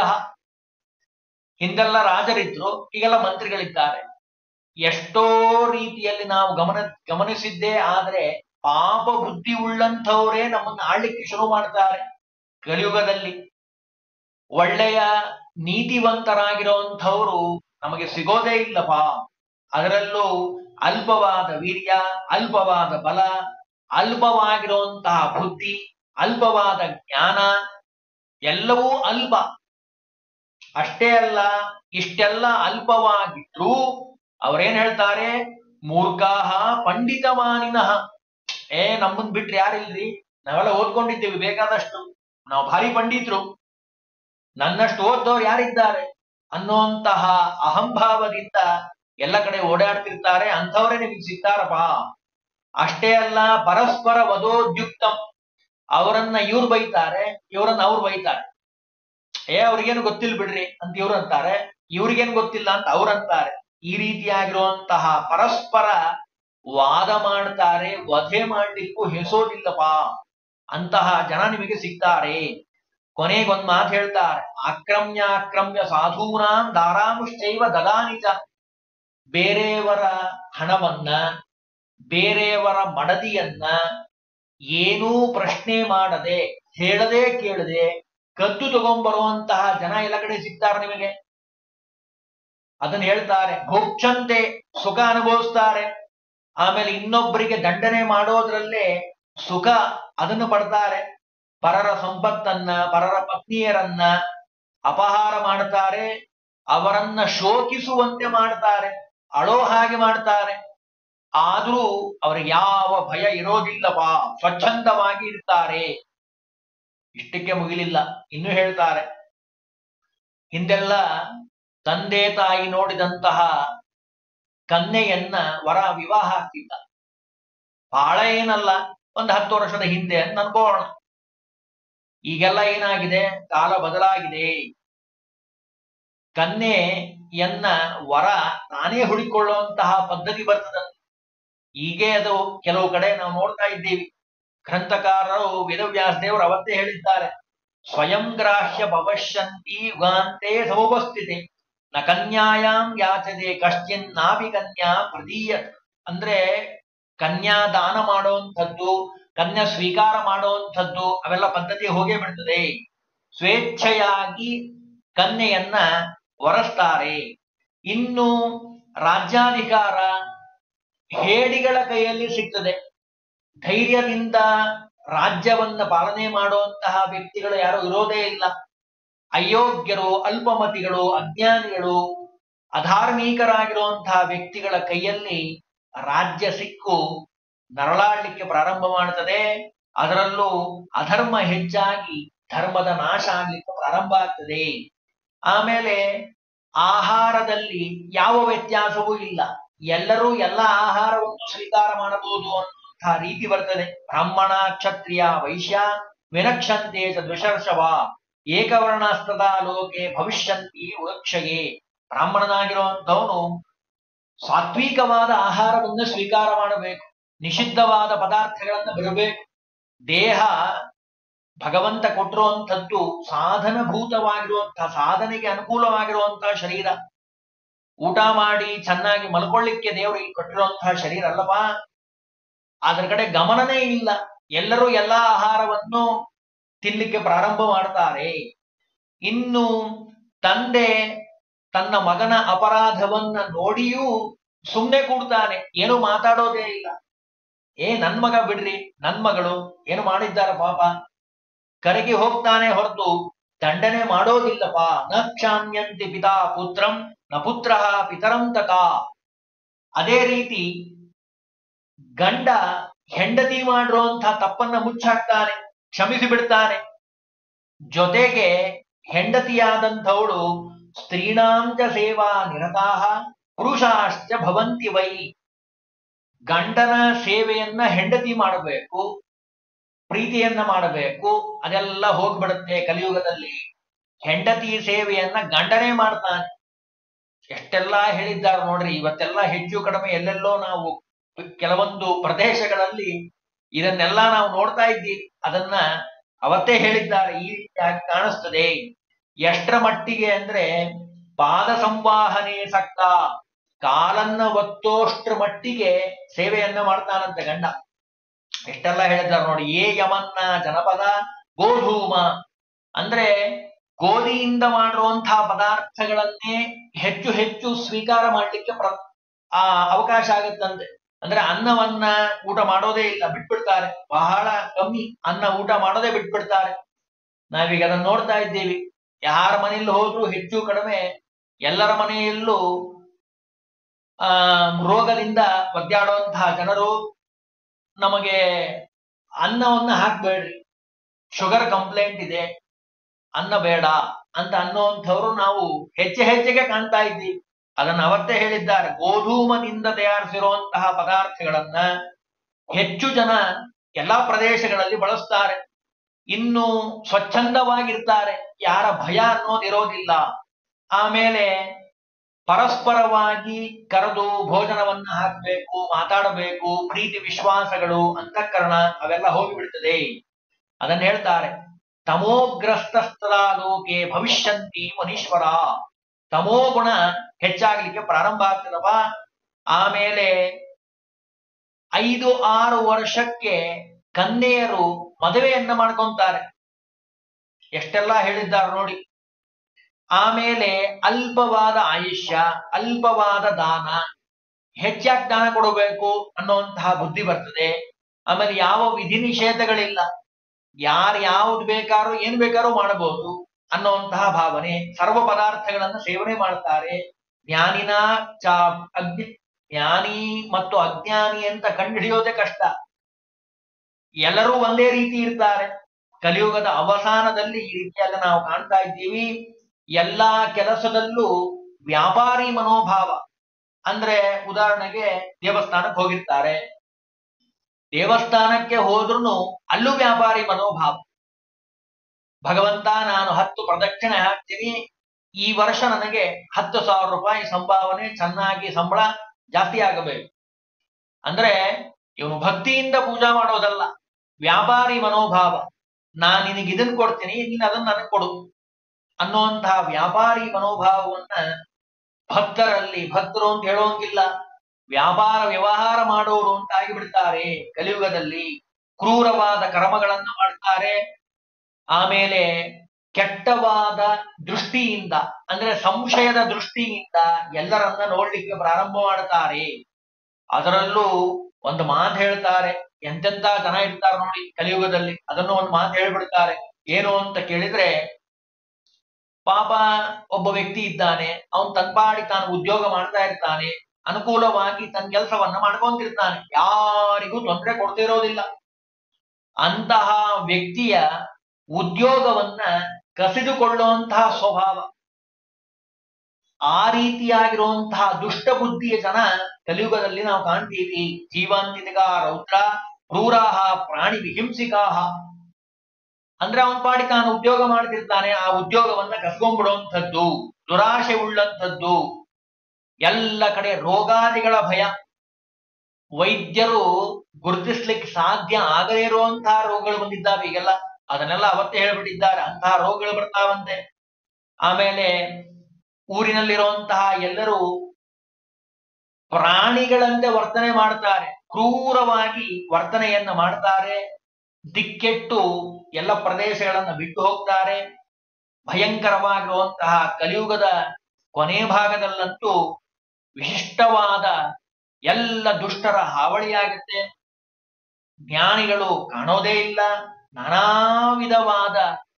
ಹಿಂದೆಲ್ಲ ರಾಜರಿದ್ರು ಈಗೆಲ್ಲ ಮಂತ್ರಿಗಳಿದ್ದಾರೆ ಎಷ್ಟೋ ರೀತಿಯಲ್ಲಿ ನಾವು ಗಮನ ಗಮನಿಸಿದ್ದೇ ಆದ್ರೆ ಪಾಪ ಬುದ್ಧಿ ಉಳ್ಳಂಥವರೇ ನಮ್ಮನ್ನ ಆಳ್ಲಿಕ್ಕೆ ಶುರು ಮಾಡ್ತಾರೆ ಕಲಿಯುಗದಲ್ಲಿ ಒಳ್ಳೆಯ ನೀತಿವಂತರಾಗಿರುವಂಥವ್ರು ನಮಗೆ ಸಿಗೋದೇ ಇಲ್ಲಪ್ಪ ಅದರಲ್ಲೂ ಅಲ್ಪವಾದ ವೀರ್ಯ ಅಲ್ಪವಾದ ಬಲ ಅಲ್ಪವಾಗಿರುವಂತಹ ಬುದ್ಧಿ ಅಲ್ಪವಾದ ಜ್ಞಾನ ಎಲ್ಲವೂ ಅಲ್ಪ ಅಷ್ಟೇ ಅಲ್ಲ ಇಷ್ಟೆಲ್ಲ ಅಲ್ಪವಾಗಿದ್ರು ಅವರೇನ್ ಹೇಳ್ತಾರೆ ಮೂರ್ಖಾಹ ಪಂಡಿತಮಾನಿನಃ ಏ ನಮ್ಮನ್ ಬಿಟ್ರೆ ಯಾರಿಲ್ರಿ ನಾವೆಲ್ಲ ಓದ್ಕೊಂಡಿದ್ದೇವೆ ಬೇಕಾದಷ್ಟು ನಾವು ಭಾರಿ ಪಂಡಿತರು ನನ್ನಷ್ಟು ಓದ್ದವ್ರು ಯಾರಿದ್ದಾರೆ ಅನ್ನುವಂತಹ ಅಹಂಭಾವದಿಂದ ಎಲ್ಲ ಕಡೆ ಓಡಾಡ್ತಿರ್ತಾರೆ ಅಂಥವರೇ ನಿಮಗೆ ಸಿಗ್ತಾರಪ್ಪ ಅಷ್ಟೇ ಅಲ್ಲ ಪರಸ್ಪರ ವಧೋದ್ಯುಕ್ತಂ ಅವರನ್ನ ಇವ್ರು ಬೈತಾರೆ ಇವರನ್ನ ಅವ್ರು ಬೈತಾರೆ ಏ ಅವ್ರಿಗೇನು ಗೊತ್ತಿಲ್ಲ ಬಿಡ್ರಿ ಅಂತ ಇವ್ರು ಅಂತಾರೆ ಇವ್ರಿಗೇನು ಗೊತ್ತಿಲ್ಲ ಅಂತ ಅವ್ರು ಅಂತಾರೆ ಈ ರೀತಿಯಾಗಿರುವಂತಹ ಪರಸ್ಪರ ವಾದ ಮಾಡ್ತಾರೆ ವಧೆ ಮಾಡ್ಲಿಕ್ಕೂ ಹೆಸೋದಿಲ್ಲಪ್ಪ ಅಂತಹ ಜನ ನಿಮಗೆ ಸಿಗ್ತಾರೆ ಕೊನೆಗೊಂದ್ ಮಾತು ಹೇಳ್ತಾರೆ ಆಕ್ರಮ್ಯ ಆಕ್ರಮ್ಯ ಸಾಧೂನಾಂ ದಾರಾಮುಶ್ಚೈವ ದದಾನಿಜ ಬೇರೆಯವರ ಹಣವನ್ನ ಬೇರೆಯವರ ಮಡದಿಯನ್ನ ಏನೂ ಪ್ರಶ್ನೆ ಮಾಡದೆ ಹೇಳದೆ ಕೇಳದೆ ಕದ್ದು ತಗೊಂಡ್ಬರುವಂತಹ ಜನ ಎಲ್ಲ ಕಡೆ ಸಿಗ್ತಾರೆ ನಿಮಗೆ ಅದನ್ನ ಹೇಳ್ತಾರೆ ಭೋಕ್ಷಂತೆ ಸುಖ ಅನುಭವಿಸ್ತಾರೆ ಆಮೇಲೆ ಇನ್ನೊಬ್ಬರಿಗೆ ದಂಡನೆ ಮಾಡೋದ್ರಲ್ಲೇ ಸುಖ ಅದನ್ನು ಪಡ್ತಾರೆ ಪರರ ಸಂಪತ್ತನ್ನ ಪರರ ಪತ್ನಿಯರನ್ನ ಅಪಹಾರ ಮಾಡ್ತಾರೆ ಅವರನ್ನ ಶೋಕಿಸುವಂತೆ ಮಾಡ್ತಾರೆ ಅಳೋ ಹಾಗೆ ಮಾಡ್ತಾರೆ ಆದ್ರೂ ಅವ್ರಿಗೆ ಯಾವ ಭಯ ಇರೋದಿಲ್ಲಪ್ಪ ಸ್ವಚ್ಛಂದವಾಗಿ ಇರ್ತಾರೆ ಇಷ್ಟಕ್ಕೆ ಮುಗಿಲಿಲ್ಲ ಇನ್ನು ಹೇಳ್ತಾರೆ ಹಿಂದೆಲ್ಲ ತಂದೆ ತಾಯಿ ನೋಡಿದಂತಹ ಕನ್ಯೆಯನ್ನ ವರ ವಿವಾಹ ಆಗ್ತಿದ್ದ ಬಹಳ ಏನಲ್ಲ ಒಂದು ಹತ್ತು ವರ್ಷದ ಹಿಂದೆ ಅಂತ ಅನ್ಕೋಣ ಈಗೆಲ್ಲ ಏನಾಗಿದೆ ಕಾಲ ಬದಲಾಗಿದೆ ಕನ್ಯೆಯನ್ನ ವರ ತಾನೇ ಹುಡಿಕೊಳ್ಳುವಂತಹ ಪದ್ಧತಿ ಬರ್ತದೆ ಹೀಗೆ ಅದು ಕೆಲವು ಕಡೆ ನಾವು ನೋಡ್ತಾ ಇದ್ದೀವಿ ಗ್ರಂಥಕಾರರು ವೇದವ್ಯಾಸ ದೇವರು ಅವತ್ತೇ ಹೇಳಿದ್ದಾರೆ ಸ್ವಯಂ ಗ್ರಾಹ್ಯ ಭವಶ್ಯಂತಿ ಯುಗಾಂತೆ ಸಮುಪಸ್ಥಿತಿ ನ ಕನ್ಯಾಯಾಂ ಯಾಚದೆ ಕಶ್ಚಿನ್ ನಾಭಿ ಕನ್ಯಾ ಪ್ರದೀಯ ಅಂದ್ರೆ ಕನ್ಯಾ ದಾನ ಮಾಡುವಂಥದ್ದು ಕನ್ಯಾ ಸ್ವೀಕಾರ ಮಾಡುವಂಥದ್ದು ಅವೆಲ್ಲ ಪದ್ಧತಿ ಹೋಗೇ ಬಿಡ್ತದೆ ಸ್ವೇಚ್ಛೆಯಾಗಿ ಕನ್ಯೆಯನ್ನ ವರಸ್ತಾರೆ ಇನ್ನು ರಾಜ್ಯಾಧಿಕಾರ ಹೇಡಿಗಳ ಕೈಯಲ್ಲಿ ಸಿಗ್ತದೆ ಧೈರ್ಯದಿಂದ ರಾಜ್ಯವನ್ನ ಪಾಲನೆ ಮಾಡುವಂತಹ ವ್ಯಕ್ತಿಗಳು ಯಾರು ಇರೋದೇ ಇಲ್ಲ ಅಯೋಗ್ಯರು ಅಲ್ಪಮತಿಗಳು ಅಜ್ಞಾನಿಗಳು ಅಧಾರ್ಮಿಕರಾಗಿರುವಂತಹ ವ್ಯಕ್ತಿಗಳ ಕೈಯಲ್ಲಿ ರಾಜ್ಯ ಸಿಕ್ಕು ನರಳಾಡ್ಲಿಕ್ಕೆ ಪ್ರಾರಂಭ ಮಾಡ್ತದೆ ಅದರಲ್ಲೂ ಅಧರ್ಮ ಹೆಚ್ಚಾಗಿ ಧರ್ಮದ ನಾಶ ಆಗ್ಲಿಕ್ಕೆ ಪ್ರಾರಂಭ ಆಗ್ತದೆ ಆಮೇಲೆ ಆಹಾರದಲ್ಲಿ ಯಾವ ವ್ಯತ್ಯಾಸವೂ ಇಲ್ಲ ಎಲ್ಲರೂ ಎಲ್ಲ ಆಹಾರವನ್ನು ಸ್ವೀಕಾರ ಮಾಡಬಹುದು ಅನ್ನುವಂತಹ ರೀತಿ ಬರ್ತದೆ ಬ್ರಾಹ್ಮಣ ಕ್ಷತ್ರಿಯ ವೈಶ್ಯ ವಿನಕ್ಷಂತೆ ಚ ದ್ವಿಶರ್ಷವ ಏಕವರ್ಣಸ್ತದ ಲೋಕೆ ಭವಿಷ್ಯಂತಿ ಉಕ್ಷಯೇ ಬ್ರಾಹ್ಮಣನಾಗಿರುವಂತವನು ಸಾತ್ವಿಕವಾದ ಆಹಾರವನ್ನು ಸ್ವೀಕಾರ ಮಾಡಬೇಕು ನಿಷಿದ್ಧವಾದ ಪದಾರ್ಥಗಳನ್ನ ಬಿಡಬೇಕು ದೇಹ ಭಗವಂತ ಕೊಟ್ಟಿರುವಂಥದ್ದು ಸಾಧನಭೂತವಾಗಿರುವಂತಹ ಸಾಧನೆಗೆ ಅನುಕೂಲವಾಗಿರುವಂತಹ ಶರೀರ ಊಟ ಮಾಡಿ ಚೆನ್ನಾಗಿ ಮಲ್ಕೊಳ್ಳಿಕ್ಕೆ ದೇವರಿಗೆ ಕೊಟ್ಟಿರುವಂತಹ ಶರೀರ ಅಲ್ಲವಾ ಅದರ ಕಡೆ ಗಮನನೇ ಇಲ್ಲ ಎಲ್ಲರೂ ಎಲ್ಲಾ ಆಹಾರವನ್ನು ತಿನ್ಲಿಕ್ಕೆ ಪ್ರಾರಂಭ ಮಾಡ್ತಾರೆ ಇನ್ನು ತಂದೆ ತನ್ನ ಮಗನ ಅಪರಾಧವನ್ನ ನೋಡಿಯೂ ಸುಮ್ಮನೆ ಕೂಡ್ತಾನೆ ಏನು ಮಾತಾಡೋದೇ ಇಲ್ಲ ಏ ನನ್ ಮಗ ಬಿಡ್ರಿ ನನ್ ಮಗಳು ಏನು ಮಾಡಿದ್ದಾರೆ ಪಾಪ ಕರಗಿ ಹೋಗ್ತಾನೆ ಹೊರತು ದಂಡನೆ ಮಾಡೋದಿಲ್ಲಪ್ಪ ನ ಕ್ಷಾಮ್ಯಂತಿ ಪಿತಾ ಪುತ್ರಂ ನ ಪುತ್ರ ಪಿತರಂ ತಥಾ ಅದೇ ರೀತಿ ಗಂಡ ಹೆಂಡತಿ ಮಾಡಿರುವಂತಹ ತಪ್ಪನ್ನ ಮುಚ್ಚಾಕ್ತಾನೆ ಕ್ಷಮಿಸಿ ಬಿಡ್ತಾನೆ ಜೊತೆಗೆ ಹೆಂಡತಿಯಾದಂಥವಳು ಸ್ತ್ರೀಣಾಂಚ ಸೇವಾ ನಿರತಾಹ ಪುರುಷಾಶ್ಚ ಭವಂತಿ ವೈ ಗಂಡನ ಸೇವೆಯನ್ನ ಹೆಂಡತಿ ಮಾಡಬೇಕು ಪ್ರೀತಿಯನ್ನ ಮಾಡಬೇಕು ಅದೆಲ್ಲ ಹೋಗ್ಬಿಡುತ್ತೆ ಕಲಿಯುಗದಲ್ಲಿ ಹೆಂಡತಿ ಸೇವೆಯನ್ನ ಗಂಡನೇ ಮಾಡ್ತಾನೆ ಎಷ್ಟೆಲ್ಲಾ ಹೇಳಿದ್ದಾರೆ ನೋಡ್ರಿ ಇವತ್ತೆಲ್ಲ ಹೆಚ್ಚು ಕಡಿಮೆ ಎಲ್ಲೆಲ್ಲೋ ನಾವು ಕೆಲವೊಂದು ಪ್ರದೇಶಗಳಲ್ಲಿ ಇದನ್ನೆಲ್ಲ ನಾವು ನೋಡ್ತಾ ಇದ್ದೀವಿ ಅದನ್ನ ಅವತ್ತೇ ಹೇಳಿದ್ದಾರೆ ಈ ರೀತಿಯಾಗಿ ಕಾಣಿಸ್ತದೆ ಎಷ್ಟರ ಮಟ್ಟಿಗೆ ಅಂದ್ರೆ ಪಾದ ಸಂವಾಹನೆ ಸಕ್ತ ಕಾಲನ್ನ ಒತ್ತೋಷ್ಟ್ರ ಮಟ್ಟಿಗೆ ಸೇವೆಯನ್ನ ಮಾಡ್ತಾನಂತೆ ಗಂಡ ಎಷ್ಟೆಲ್ಲ ಹೇಳಿದ್ದಾರೆ ನೋಡಿ ಏ ಯಮನ್ನ ಜನಪದ ಗೋಧೂಮ ಅಂದ್ರೆ ಗೋಧಿಯಿಂದ ಮಾಡಿರುವಂತಹ ಪದಾರ್ಥಗಳನ್ನೇ ಹೆಚ್ಚು ಹೆಚ್ಚು ಸ್ವೀಕಾರ ಮಾಡ್ಲಿಕ್ಕೆ ಪ್ರ ಆ ಅವಕಾಶ ಆಗತ್ತಂತೆ ಅಂದ್ರೆ ಅನ್ನವನ್ನ ಊಟ ಮಾಡೋದೇ ಇಲ್ಲ ಬಿಟ್ಬಿಡ್ತಾರೆ ಬಹಳ ಕಮ್ಮಿ ಅನ್ನ ಊಟ ಮಾಡೋದೇ ಬಿಟ್ಬಿಡ್ತಾರೆ ನಾವೀಗ ಅದನ್ನ ನೋಡ್ತಾ ಇದ್ದೀವಿ ಯಾರ ಮನೆಯಲ್ಲಿ ಹೋದ್ರೂ ಹೆಚ್ಚು ಕಡಿಮೆ ಎಲ್ಲರ ಮನೆಯಲ್ಲೂ ಆ ರೋಗದಿಂದ ಒದ್ದಾಡುವಂತಹ ಜನರು ನಮಗೆ ಅನ್ನವನ್ನ ಹಾಕ್ಬೇಡ್ರಿ ಶುಗರ್ ಕಂಪ್ಲೇಂಟ್ ಇದೆ ಅನ್ನ ಬೇಡ ಅಂತ ಅನ್ನುವಂಥವ್ರು ನಾವು ಹೆಚ್ಚೆ ಹೆಚ್ಚಿಗೆ ಕಾಣ್ತಾ ಇದ್ದೀವಿ ಅದನ್ನ ಅವತ್ತೇ ಹೇಳಿದ್ದಾರೆ ಗೋಧೂಮದಿಂದ ತಯಾರಿಸಿರುವಂತಹ ಪದಾರ್ಥಗಳನ್ನ ಹೆಚ್ಚು ಜನ ಎಲ್ಲಾ ಪ್ರದೇಶಗಳಲ್ಲಿ ಬಳಸ್ತಾರೆ ಇನ್ನು ಸ್ವಚ್ಛಂದವಾಗಿರ್ತಾರೆ ಯಾರ ಭಯ ಅನ್ನೋದಿರೋದಿಲ್ಲ ಆಮೇಲೆ ಪರಸ್ಪರವಾಗಿ ಕರೆದು ಭೋಜನವನ್ನ ಹಾಕಬೇಕು ಮಾತಾಡಬೇಕು ಪ್ರೀತಿ ವಿಶ್ವಾಸಗಳು ಅಂತಃಕರಣ ಅವೆಲ್ಲ ಹೋಗಿಬಿಡ್ತದೆ ಅದನ್ನ ಹೇಳ್ತಾರೆ ತಮೋಗ್ರಸ್ತಸ್ಥದ ಲೋಕೆ ಭವಿಷ್ಯಂತಿ ಮನೀಶ್ವರ ತಮೋ ಗುಣ ಹೆಚ್ಚಾಗ್ಲಿಕ್ಕೆ ಪ್ರಾರಂಭ ಆಗ್ತದವ ಆಮೇಲೆ ಐದು ಆರು ವರ್ಷಕ್ಕೆ ಕನ್ಯೆಯರು ಮದುವೆಯನ್ನ ಮಾಡ್ಕೊಂತಾರೆ ಎಷ್ಟೆಲ್ಲ ಹೇಳಿದ್ದಾರೆ ನೋಡಿ ಆಮೇಲೆ ಅಲ್ಪವಾದ ಆಯುಷ್ಯ ಅಲ್ಪವಾದ ದಾನ ಹೆಚ್ಚಾಗಿ ದಾನ ಕೊಡಬೇಕು ಅನ್ನುವಂತಹ ಬುದ್ಧಿ ಬರ್ತದೆ ಆಮೇಲೆ ಯಾವ ವಿಧಿ ನಿಷೇಧಗಳಿಲ್ಲ ಯಾರು ಯಾವ್ದು ಬೇಕಾದ್ರೂ ಏನ್ ಬೇಕಾದ್ರೂ ಮಾಡಬಹುದು ಅನ್ನುವಂತಹ ಭಾವನೆ ಸರ್ವ ಪದಾರ್ಥಗಳನ್ನ ಸೇವನೆ ಮಾಡ್ತಾರೆ ಜ್ಞಾನಿನ ಚ ಅಜ್ಞ ಜ್ಞಾನಿ ಮತ್ತು ಅಜ್ಞಾನಿ ಅಂತ ಕಂಡುಹಿಡಿಯೋದೇ ಕಷ್ಟ ಎಲ್ಲರೂ ಒಂದೇ ರೀತಿ ಇರ್ತಾರೆ ಕಲಿಯುಗದ ಅವಸಾನದಲ್ಲಿ ಈ ರೀತಿಯಾಗಿ ನಾವು ಕಾಣ್ತಾ ಇದ್ದೀವಿ ಎಲ್ಲಾ ಕೆಲಸದಲ್ಲೂ ವ್ಯಾಪಾರಿ ಮನೋಭಾವ ಅಂದ್ರೆ ಉದಾಹರಣೆಗೆ ದೇವಸ್ಥಾನಕ್ಕೆ ಹೋಗಿರ್ತಾರೆ ದೇವಸ್ಥಾನಕ್ಕೆ ಹೋದ್ರೂ ಅಲ್ಲೂ ವ್ಯಾಪಾರಿ ಮನೋಭಾವ ಭಗವಂತ ನಾನು ಹತ್ತು ಪ್ರದಕ್ಷಿಣೆ ಹಾಕ್ತೀನಿ ಈ ವರ್ಷ ನನಗೆ ಹತ್ತು ಸಾವಿರ ರೂಪಾಯಿ ಸಂಭಾವನೆ ಚೆನ್ನಾಗಿ ಸಂಬಳ ಜಾಸ್ತಿ ಆಗಬೇಕು ಅಂದ್ರೆ ಇವನು ಭಕ್ತಿಯಿಂದ ಪೂಜಾ ಮಾಡೋದಲ್ಲ ವ್ಯಾಪಾರಿ ಮನೋಭಾವ ನಾನು ನಿನಗೆ ಇದನ್ನ ಕೊಡ್ತೀನಿ ನೀನು ಅದನ್ನ ನನಗೆ ಕೊಡು ಅನ್ನುವಂತಹ ವ್ಯಾಪಾರಿ ಮನೋಭಾವವನ್ನ ಭಕ್ತರಲ್ಲಿ ಭಕ್ತರು ಅಂತ ಹೇಳೋಂಗಿಲ್ಲ ವ್ಯಾಪಾರ ವ್ಯವಹಾರ ಮಾಡೋರು ಅಂತ ಆಗಿಬಿಡ್ತಾರೆ ಕಲಿಯುಗದಲ್ಲಿ ಕ್ರೂರವಾದ ಕರ್ಮಗಳನ್ನ ಮಾಡ್ತಾರೆ ಆಮೇಲೆ ಕೆಟ್ಟವಾದ ದೃಷ್ಟಿಯಿಂದ ಅಂದ್ರೆ ಸಂಶಯದ ದೃಷ್ಟಿಯಿಂದ ಎಲ್ಲರನ್ನ ನೋಡ್ಲಿಕ್ಕೆ ಪ್ರಾರಂಭ ಮಾಡ್ತಾರೆ ಅದರಲ್ಲೂ ಒಂದು ಮಾತು ಹೇಳ್ತಾರೆ ಎಂತೆಂತ ಜನ ಇರ್ತಾರೆ ನೋಡಿ ಕಲಿಯುಗದಲ್ಲಿ ಅದನ್ನು ಒಂದು ಮಾತು ಹೇಳ್ಬಿಡ್ತಾರೆ ಏನು ಅಂತ ಕೇಳಿದ್ರೆ ಪಾಪ ಒಬ್ಬ ವ್ಯಕ್ತಿ ಇದ್ದಾನೆ ಅವನ್ ತನ್ಪಾಡಿ ತಾನು ಉದ್ಯೋಗ ಮಾಡ್ತಾ ಇರ್ತಾನೆ ಅನುಕೂಲವಾಗಿ ತನ್ನ ಕೆಲಸವನ್ನ ಮಾಡ್ಕೊಂತಿರ್ತಾನೆ ಯಾರಿಗೂ ತೊಂದರೆ ಕೊಡ್ತಿರೋದಿಲ್ಲ ಅಂತಹ ವ್ಯಕ್ತಿಯ ಉದ್ಯೋಗವನ್ನ ಕಸಿದುಕೊಳ್ಳುವಂತಹ ಸ್ವಭಾವ ಆ ರೀತಿಯಾಗಿರುವಂತಹ ದುಷ್ಟ ಬುದ್ಧಿಯ ಜನ ಕಲಿಯುಗದಲ್ಲಿ ನಾವು ಕಾಣ್ತೀವಿ ಜೀವಂತಿಕ ರೌದ್ರ ಕ್ರೂರಾಹ ಪ್ರಾಣಿ ವಿಹಿಂಸಿಕಾಹ ಅಂದ್ರೆ ಅವನ್ ಪಾಡಿ ತಾನು ಉದ್ಯೋಗ ಮಾಡ್ತಿರ್ತಾನೆ ಆ ಉದ್ಯೋಗವನ್ನ ಕಸ್ಕೊಂಡ್ಬಿಡುವಂಥದ್ದು ದುರಾಶೆ ಉಳ್ಳಂಥದ್ದು ಎಲ್ಲ ಕಡೆ ರೋಗಾದಿಗಳ ಭಯ ವೈದ್ಯರು ಗುರುತಿಸ್ಲಿಕ್ಕೆ ಸಾಧ್ಯ ಆಗದೇ ಇರುವಂತಹ ರೋಗಗಳು ಬಂದಿದ್ದಾವೆ ಈಗೆಲ್ಲ ಅದನ್ನೆಲ್ಲ ಅವತ್ತೇ ಹೇಳ್ಬಿಟ್ಟಿದ್ದಾರೆ ಅಂತಹ ರೋಗಗಳು ಬರ್ತಾವಂತೆ ಆಮೇಲೆ ಊರಿನಲ್ಲಿರುವಂತಹ ಎಲ್ಲರೂ ಪ್ರಾಣಿಗಳಂತೆ ವರ್ತನೆ ಮಾಡ್ತಾರೆ ಕ್ರೂರವಾಗಿ ವರ್ತನೆಯನ್ನ ಮಾಡ್ತಾರೆ ದಿಕ್ಕೆಟ್ಟು ಎಲ್ಲ ಪ್ರದೇಶಗಳನ್ನ ಬಿಟ್ಟು ಹೋಗ್ತಾರೆ ಭಯಂಕರವಾಗಿರುವಂತಹ ಕಲಿಯುಗದ ಕೊನೆ ಭಾಗದಲ್ಲಂತೂ ವಿಶಿಷ್ಟವಾದ ಎಲ್ಲ ದುಷ್ಟರ ಹಾವಳಿಯಾಗುತ್ತೆ ಜ್ಞಾನಿಗಳು ಕಾಣೋದೇ ಇಲ್ಲ ನಾನಾ ವಿಧವಾದ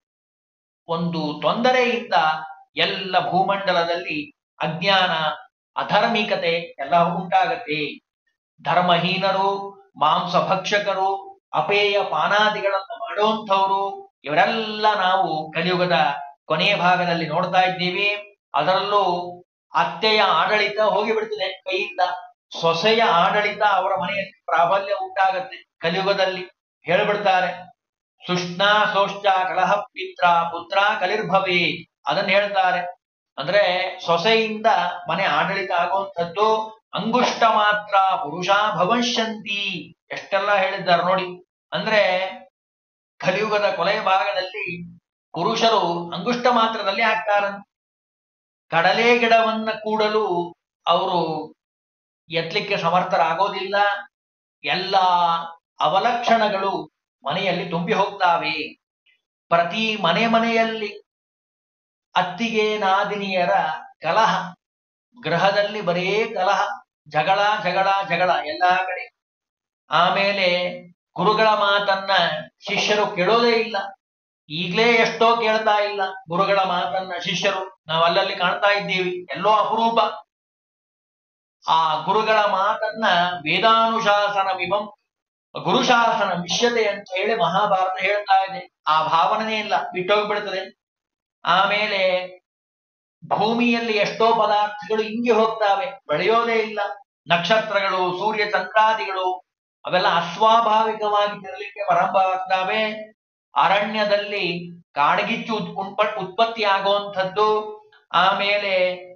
ಒಂದು ತೊಂದರೆಯಿಂದ ಎಲ್ಲ ಭೂಮಂಡಲದಲ್ಲಿ ಅಜ್ಞಾನ ಅಧರ್ಮಿಕತೆ ಎಲ್ಲ ಉಂಟಾಗತ್ತೆ ಧರ್ಮಹೀನರು ಮಾಂಸ ಭಕ್ಷಕರು ಅಪೇಯ ಪಾನಾದಿಗಳನ್ನು ಮಾಡುವಂಥವ್ರು ಇವರೆಲ್ಲ ನಾವು ಕಲಿಯುಗದ ಕೊನೆಯ ಭಾಗದಲ್ಲಿ ನೋಡ್ತಾ ಇದ್ದೀವಿ ಅದರಲ್ಲೂ ಅತ್ತೆಯ ಆಡಳಿತ ಹೋಗಿಬಿಡ್ತದೆ ಕೈಯಿಂದ ಸೊಸೆಯ ಆಡಳಿತ ಅವರ ಮನೆಯಲ್ಲಿ ಪ್ರಾಬಲ್ಯ ಉಂಟಾಗತ್ತೆ ಕಲಿಯುಗದಲ್ಲಿ ಹೇಳ್ಬಿಡ್ತಾರೆ ಸುಷ್ಣ ಸೋಷ್ಟ ಕಲಹ ಪಿತ್ರ ಪುತ್ರ ಕಲಿರ್ಭವಿ ಅದನ್ನ ಹೇಳ್ತಾರೆ ಅಂದ್ರೆ ಸೊಸೆಯಿಂದ ಮನೆ ಆಡಳಿತ ಆಗುವಂಥದ್ದು ಅಂಗುಷ್ಟ ಮಾತ್ರ ಪುರುಷ ಭವಂಶಂತಿ ಎಷ್ಟೆಲ್ಲ ಹೇಳಿದ್ದಾರೆ ನೋಡಿ ಅಂದ್ರೆ ಕಲಿಯುಗದ ಕೊನೆಯ ಭಾಗದಲ್ಲಿ ಪುರುಷರು ಅಂಗುಷ್ಟ ಮಾತ್ರದಲ್ಲಿ ಆಗ್ತಾರಂತೆ ಕಡಲೆ ಗಿಡವನ್ನ ಕೂಡಲು ಅವರು ಎತ್ತಲಿಕ್ಕೆ ಸಮರ್ಥರಾಗೋದಿಲ್ಲ ಎಲ್ಲ ಅವಲಕ್ಷಣಗಳು ಮನೆಯಲ್ಲಿ ತುಂಬಿ ಹೋಗ್ತಾವೆ ಪ್ರತಿ ಮನೆ ಮನೆಯಲ್ಲಿ ಅತ್ತಿಗೆ ನಾದಿನಿಯರ ಕಲಹ ಗೃಹದಲ್ಲಿ ಬರೇ ಕಲಹ ಜಗಳ ಜಗಳ ಜಗಳ ಎಲ್ಲಾ ಕಡೆ ಆಮೇಲೆ ಗುರುಗಳ ಮಾತನ್ನ ಶಿಷ್ಯರು ಕೇಳೋದೇ ಇಲ್ಲ ಈಗ್ಲೇ ಎಷ್ಟೋ ಕೇಳ್ತಾ ಇಲ್ಲ ಗುರುಗಳ ಮಾತನ್ನ ಶಿಷ್ಯರು ನಾವು ಅಲ್ಲಲ್ಲಿ ಕಾಣ್ತಾ ಇದ್ದೀವಿ ಎಲ್ಲೋ ಅಪರೂಪ ಆ ಗುರುಗಳ ಮಾತನ್ನ ವೇದಾನುಶಾಸನ ವಿಮಂ ಗುರುಶಾಸನ ಮಿಷ್ಯತೆ ಅಂತ ಹೇಳಿ ಮಹಾಭಾರತ ಹೇಳ್ತಾ ಇದೆ ಆ ಭಾವನೆ ಇಲ್ಲ ಬಿಟ್ಟೋಗ್ಬಿಡ್ತದೆ ಆಮೇಲೆ ಭೂಮಿಯಲ್ಲಿ ಎಷ್ಟೋ ಪದಾರ್ಥಗಳು ಹಿಂಗೆ ಹೋಗ್ತಾವೆ ಬೆಳೆಯೋದೇ ಇಲ್ಲ ನಕ್ಷತ್ರಗಳು ಸೂರ್ಯ ಚಂದ್ರಾದಿಗಳು ಅವೆಲ್ಲ ಅಸ್ವಾಭಾವಿಕವಾಗಿ ತಿರಲಿಕ್ಕೆ ಪ್ರಾರಂಭ ಆಗ್ತಾವೆ ಅರಣ್ಯದಲ್ಲಿ ಕಾಡ್ಗಿಚ್ಚು ಉತ್ಪ ಉತ್ಪತ್ತಿ ಆಗುವಂಥದ್ದು ಆಮೇಲೆ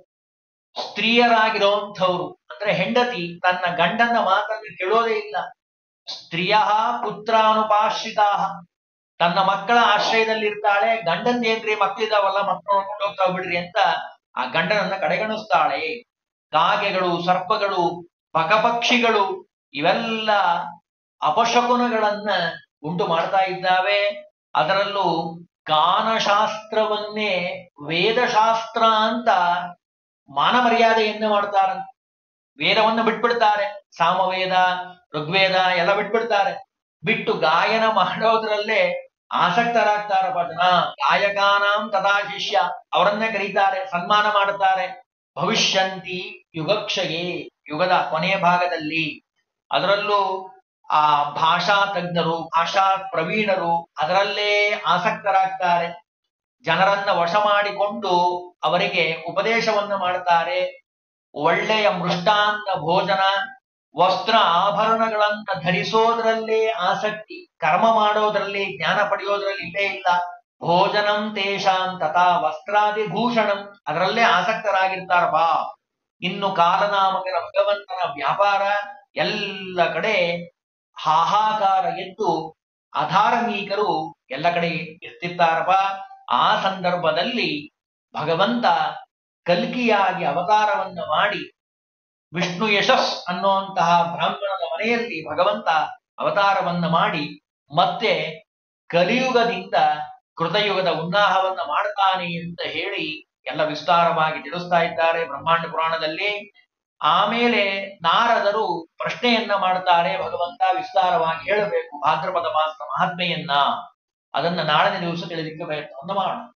ಸ್ತ್ರೀಯರಾಗಿರುವಂಥವ್ರು ಅಂದ್ರೆ ಹೆಂಡತಿ ತನ್ನ ಗಂಡನ ಮಾತನ್ನು ಕೇಳೋದೇ ಇಲ್ಲ ಸ್ತ್ರೀಯ ಪುತ್ರಾನುಪಾಶ್ರಿತಾ ತನ್ನ ಮಕ್ಕಳ ಆಶ್ರಯದಲ್ಲಿ ಇರ್ತಾಳೆ ಗಂಡಂದೇನ್ರಿ ಮಕ್ಕಳಿದಾವಲ್ಲ ಮಕ್ಕಳು ಹೋಗ್ತಾ ಬಿಡ್ರಿ ಅಂತ ಆ ಗಂಡನನ್ನ ಕಡೆಗಣಿಸ್ತಾಳೆ ಕಾಗೆಗಳು ಸರ್ಪಗಳು ಪಕಪಕ್ಷಿಗಳು ಇವೆಲ್ಲ ಅಪಶಕುನಗಳನ್ನ ಉಂಟು ಮಾಡ್ತಾ ಇದ್ದಾವೆ ಅದರಲ್ಲೂ ಗಾನಶಾಸ್ತ್ರವನ್ನೇ ವೇದಶಾಸ್ತ್ರ ಅಂತ ಮಾನ ಮರ್ಯಾದೆಯನ್ನ ಮಾಡ್ತಾರಂತೆ ವೇದವನ್ನ ಬಿಟ್ಬಿಡ್ತಾರೆ ಸಾಮವೇದ ಋಗ್ವೇದ ಎಲ್ಲ ಬಿಟ್ಬಿಡ್ತಾರೆ ಬಿಟ್ಟು ಗಾಯನ ಮಾಡೋದ್ರಲ್ಲೇ ಆಸಕ್ತರಾಗ್ತಾರಪ್ಪ ಜನ ಗಾಯಕಾನಾಂ ತದಾ ಶಿಷ್ಯ ಅವರನ್ನೇ ಕರೀತಾರೆ ಸನ್ಮಾನ ಮಾಡುತ್ತಾರೆ ಭವಿಷ್ಯಂತಿ ಯುಗಕ್ಷಗೆ ಯುಗದ ಕೊನೆಯ ಭಾಗದಲ್ಲಿ ಅದರಲ್ಲೂ ಆ ಭಾಷಾ ತಜ್ಞರು ಭಾಷಾ ಪ್ರವೀಣರು ಅದರಲ್ಲೇ ಆಸಕ್ತರಾಗ್ತಾರೆ ಜನರನ್ನ ವಶ ಮಾಡಿಕೊಂಡು ಅವರಿಗೆ ಉಪದೇಶವನ್ನ ಮಾಡ್ತಾರೆ ಒಳ್ಳೆಯ ಮೃಷ್ಟಾನ್ನ ಭೋಜನ ವಸ್ತ್ರ ಆಭರಣಗಳನ್ನ ಧರಿಸೋದ್ರಲ್ಲೇ ಆಸಕ್ತಿ ಕರ್ಮ ಮಾಡೋದ್ರಲ್ಲಿ ಜ್ಞಾನ ಪಡೆಯೋದ್ರಲ್ಲಿ ಇಲ್ಲೇ ಇಲ್ಲ ಭೋಜನಂ ತೇಷಾಂ ತಥಾ ವಸ್ತ್ರಾದಿ ಭೂಷಣಂ ಅದರಲ್ಲೇ ಆಸಕ್ತರಾಗಿರ್ತಾರಪ್ಪ ಇನ್ನು ಕಾಲನಾಮಕರ ಭಗವಂತನ ವ್ಯಾಪಾರ ಎಲ್ಲ ಕಡೆ ಹಾಹಾಕಾರ ಎದ್ದು ಅಧಾರ್ಮಿಕರು ಎಲ್ಲ ಕಡೆ ಇರ್ತಿರ್ತಾರಪ್ಪ ಆ ಸಂದರ್ಭದಲ್ಲಿ ಭಗವಂತ ಕಲ್ಕಿಯಾಗಿ ಅವತಾರವನ್ನ ಮಾಡಿ ವಿಷ್ಣು ಯಶಸ್ ಅನ್ನುವಂತಹ ಬ್ರಾಹ್ಮಣನ ಮನೆಯಲ್ಲಿ ಭಗವಂತ ಅವತಾರವನ್ನ ಮಾಡಿ ಮತ್ತೆ ಕಲಿಯುಗದಿಂದ ಕೃತಯುಗದ ಉನ್ನಾಹವನ್ನ ಮಾಡ್ತಾನೆ ಅಂತ ಹೇಳಿ ಎಲ್ಲ ವಿಸ್ತಾರವಾಗಿ ತಿಳಿಸ್ತಾ ಇದ್ದಾರೆ ಬ್ರಹ್ಮಾಂಡ ಪುರಾಣದಲ್ಲಿ ಆಮೇಲೆ ನಾರದರು ಪ್ರಶ್ನೆಯನ್ನ ಮಾಡ್ತಾರೆ ಭಗವಂತ ವಿಸ್ತಾರವಾಗಿ ಹೇಳಬೇಕು ಭಾದ್ರಪದ ಮಾಸ ಮಹಾತ್ಮೆಯನ್ನ ಅದನ್ನ ನಾಳಿನ ದಿವಸ ತಿಳಿಲಿಕ್ಕೆ ಪ್ರಯತ್ನವನ್ನ ಮಾಡೋಣ